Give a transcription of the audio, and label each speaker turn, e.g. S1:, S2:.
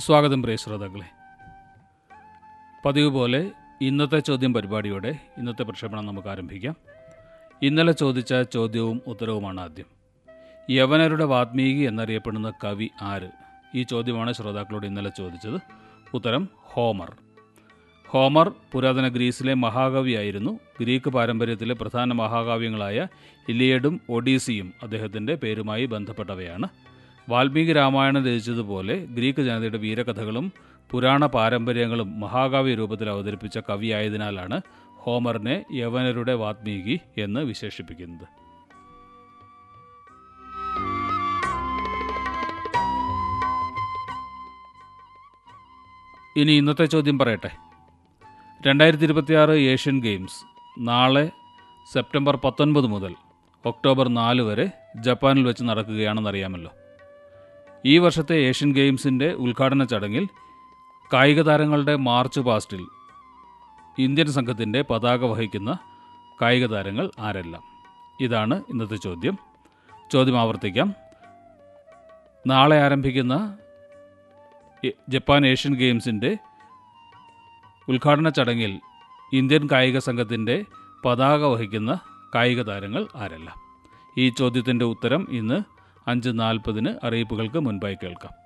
S1: സ്വാഗതം പ്രിയ ശ്രോതാക്കളെ പതിവ് പോലെ ഇന്നത്തെ ചോദ്യം പരിപാടിയോടെ ഇന്നത്തെ പ്രക്ഷേപണം നമുക്ക് ആരംഭിക്കാം ഇന്നലെ ചോദിച്ച ചോദ്യവും ഉത്തരവുമാണ് ആദ്യം യവനരുടെ വാത്മീകി എന്നറിയപ്പെടുന്ന കവി ആര് ഈ ചോദ്യമാണ് ശ്രോതാക്കളോട് ഇന്നലെ ചോദിച്ചത് ഉത്തരം ഹോമർ ഹോമർ പുരാതന ഗ്രീസിലെ മഹാകവിയായിരുന്നു ഗ്രീക്ക് പാരമ്പര്യത്തിലെ പ്രധാന മഹാകാവ്യങ്ങളായ ഇലിയഡും ഒഡീസിയും അദ്ദേഹത്തിൻ്റെ പേരുമായി ബന്ധപ്പെട്ടവയാണ് വാൽമീകി രാമായണം രചിച്ചതുപോലെ ഗ്രീക്ക് ജനതയുടെ വീരകഥകളും പുരാണ പാരമ്പര്യങ്ങളും മഹാകാവ്യ രൂപത്തിൽ അവതരിപ്പിച്ച കവിയായതിനാലാണ് ഹോമറിനെ യവനരുടെ വാത്മീകി എന്ന് വിശേഷിപ്പിക്കുന്നത് ഇനി ഇന്നത്തെ ചോദ്യം പറയട്ടെ രണ്ടായിരത്തി ഇരുപത്തിയാറ് ഏഷ്യൻ ഗെയിംസ് നാളെ സെപ്റ്റംബർ പത്തൊൻപത് മുതൽ ഒക്ടോബർ നാല് വരെ ജപ്പാനിൽ വെച്ച് നടക്കുകയാണെന്നറിയാമല്ലോ ഈ വർഷത്തെ ഏഷ്യൻ ഗെയിംസിൻ്റെ ഉദ്ഘാടന ചടങ്ങിൽ കായിക താരങ്ങളുടെ മാർച്ച് പാസ്റ്റിൽ ഇന്ത്യൻ സംഘത്തിൻ്റെ പതാക വഹിക്കുന്ന കായിക താരങ്ങൾ ആരെല്ലാം ഇതാണ് ഇന്നത്തെ ചോദ്യം ചോദ്യം ആവർത്തിക്കാം നാളെ ആരംഭിക്കുന്ന എ- ജപ്പാൻ ഏഷ്യൻ ഗെയിംസിൻ്റെ ഉദ്ഘാടന ചടങ്ങിൽ ഇന്ത്യൻ കായിക സംഘത്തിൻ്റെ പതാക വഹിക്കുന്ന കായിക താരങ്ങൾ ആരെല്ലാം ഈ ചോദ്യത്തിൻ്റെ ഉത്തരം ഇന്ന് അഞ്ച് നാൽപ്പതിന് അറിയിപ്പുകൾക്ക് മുൻപായി കേൾക്കാം